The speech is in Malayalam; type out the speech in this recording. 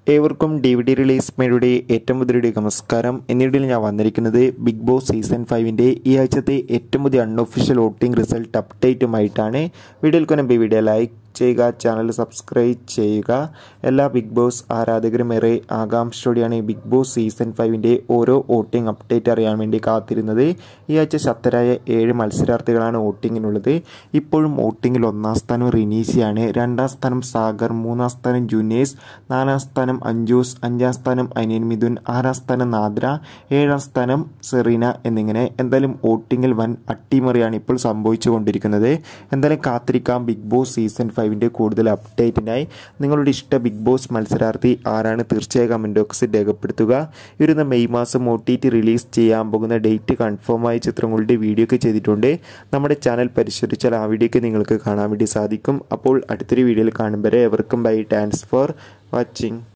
ഏവർക്കും ഡി വി ഡി റിലീസ് മേയുടെ ഏറ്റവും പുതിയ നമസ്കാരം എന്നിടയിൽ ഞാൻ വന്നിരിക്കുന്നത് ബിഗ് ബോസ് സീസൺ ഫൈവിൻ്റെ ഈ ആഴ്ചത്തെ ഏറ്റവും പുതിയ അൺഒഫീഷ്യൽ വോട്ടിംഗ് റിസൾട്ട് അപ്ഡേറ്റുമായിട്ടാണ് വീഡിയോയിൽ കൊനം വീഡിയോ ലൈക്ക് ചെയ്യുക ചാനൽ സബ്സ്ക്രൈബ് ചെയ്യുക എല്ലാ ബിഗ് ബോസ് ആരാധകരും ഏറെ ആകാംക്ഷയോടെയാണ് ഈ ബിഗ് ബോസ് സീസൺ ഫൈവിൻ്റെ ഓരോ വോട്ടിംഗ് അപ്ഡേറ്റ് അറിയാൻ വേണ്ടി കാത്തിരുന്നത് ഈ ആഴ്ച ശക്തരായ ഏഴ് മത്സരാർത്ഥികളാണ് വോട്ടിങ്ങിനുള്ളത് ഇപ്പോഴും വോട്ടിങ്ങിൽ ഒന്നാം സ്ഥാനം റിനീസിയാണ് രണ്ടാം സ്ഥാനം സാഗർ മൂന്നാം സ്ഥാനം ജുനേസ് നാലാം സ്ഥാനം അഞ്ജൂസ് അഞ്ചാം സ്ഥാനം അനിയൻ മിഥുൻ ആറാം സ്ഥാനം നാദ്ര ഏഴാം സ്ഥാനം സെറീന എന്നിങ്ങനെ എന്തായാലും വോട്ടിങ്ങിൽ വൻ അട്ടിമറിയാണ് ഇപ്പോൾ സംഭവിച്ചുകൊണ്ടിരിക്കുന്നത് എന്തായാലും കാത്തിരിക്കാം ബിഗ് ബോസ് സീസൺ ഫൈവിൻ്റെ കൂടുതൽ അപ്ഡേറ്റിനായി നിങ്ങളുടെ ഇഷ്ട ബിഗ് ബോസ് മത്സരാർത്ഥി ആരാണ് തീർച്ചയായും കമൻറ്റ് ബോക്സിൽ രേഖപ്പെടുത്തുക ഇരുന്ന മെയ് മാസം ഒ ടി ടി റിലീസ് ചെയ്യാൻ പോകുന്ന ഡേറ്റ് കൺഫേമായ ചിത്രങ്ങളുടെ വീഡിയോ ഒക്കെ ചെയ്തിട്ടുണ്ട് നമ്മുടെ ചാനൽ പരിശോധിച്ചാൽ ആ വീഡിയോക്ക് നിങ്ങൾക്ക് കാണാൻ വേണ്ടി സാധിക്കും അപ്പോൾ അടുത്തൊരു വീഡിയോയിൽ കാണും വരെ എവർക്കും ബൈ താങ്ക്സ് ഫോർ വാച്ചിങ്